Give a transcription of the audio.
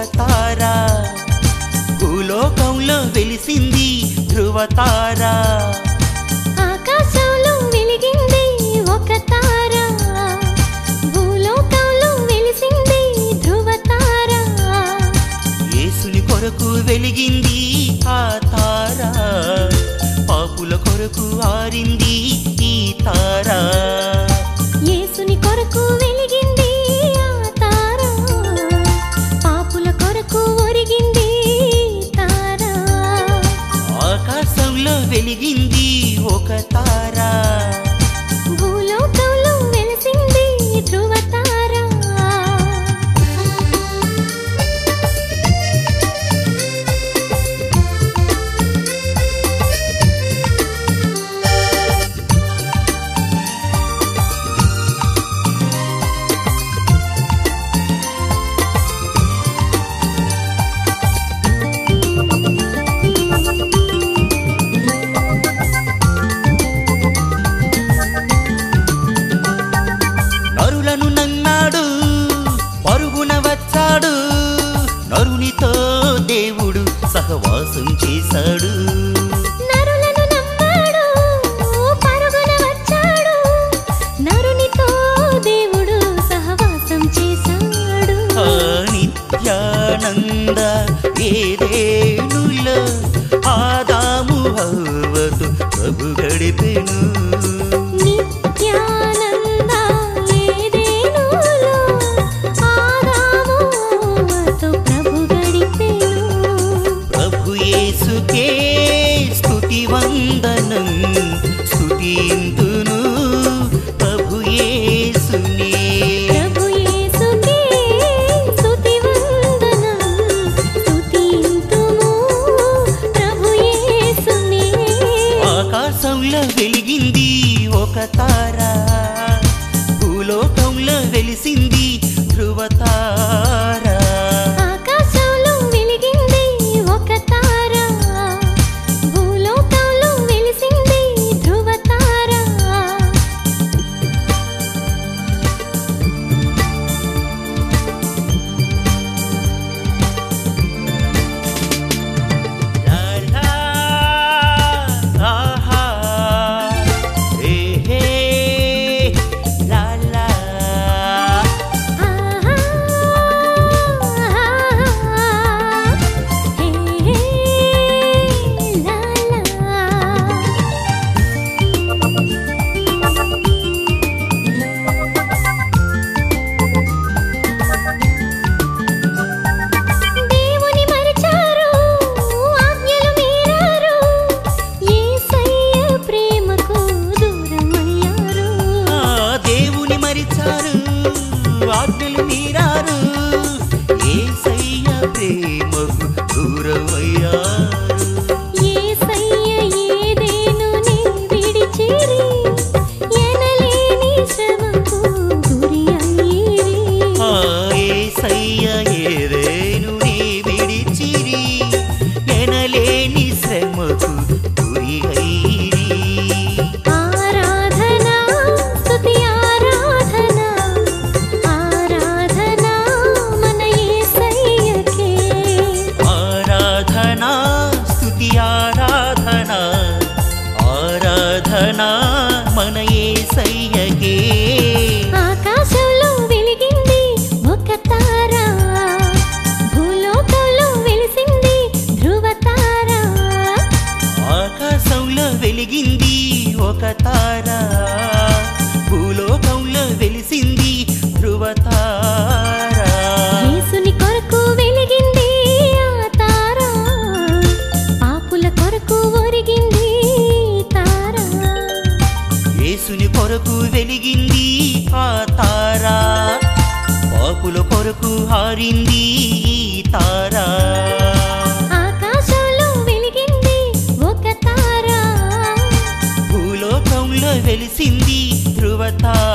తార భూలోకంలో వెలిసింది ధృవతార ఆకాశంలో వెలిగింది ఒక తార భూలోకంలో వెలిసింది ధ్రువ తార యేసుని కొరకు వెలిగింది ఆ తార పాపుల కొరకు ఆరింది ఈ తార యేసుని కొరకు వెలిగింది ఆ తార పాపుల కొరకు ఒరిగింది తార ఆకాశంలో వెలిగింది ఒక తార భూలోకంలో వెలిసింది ధ్రువ తార నరులను నన్నాడు పరుగున వచ్చాడు నరునితో దేవుడు సహవాసం చేశాడు నరులను నమ్మాడు పరుగున వచ్చాడు నరునితో దేవుడు సహవాసం చేశాడు ఆ నిత్యానంద ఏదేనులో ఆదాము హవ్వతో ప్రభు గడిపెను నిత్యానంద ఏదేనులో ఆదాము అవ్వతో ప్రభు గడిపెను ప్రభు యేసుకే స్తుతి వందనం స్తుతింతును ప్రభు యేసునే ప్రభు యేసుకే స్తుతి వందనం స్తుతింతుము ప్రభు యేసునే ఆకాశంలో వెలిగింది ఒక తార భూలోకంలో వెలిసింది ధృవతార ఆకాశంలో వెలిగింది ఒక తార భూలోకంలో వెలిసింది ధ్రువ తార లాలా, ఆహా, ఏ హే, లాలా. ఆహా హే హే లాలా దేవుని మరిచారు ఆజ్ఞలు మీరారు యేసయ్య ప్రేమకు దూరమయ్యారు ఆ దేవుని మరిచారు ఆజ్ఞలు మీరారు ఏసయ్య ప్రేమకు దూరమయ్యారు యేసయ్య ఏదేనుని విడిచిరి ఎనలేని శ్రమకు గురి అయ్యిరి ఆ ఏసయ్య ఏదేను నీ విడిచిరి ఎనలేని శ్రమకు గురి అయిరి ఆరాధన స్తుతి ఆరాధన ఆరాధన మన యేసయ్యకే ఆరాధనా స్తుతి ఆరాధన ఆరాధన మన ఏసయ్యకే ఆకాశంలో వెలిగింది ఒక తార భూలోకంలో వెలిసింది ధ్రువ తార ఆకాశంలో వెలిగింది ఒక తార భూలోకంలో వెలిసింది ధృవతార యేసుని కొరకు వెలిగింది ఆ తార పాపుల కొరకు ఒరిగింది తార యేసుని కొరకు వెలిగింది ఆ తార పాపుల కొరకు హారింది ఈ తార ఆకాశంలో వెలిగింది ఒక తార భూలోకంలో వెలిసింది ధృవతార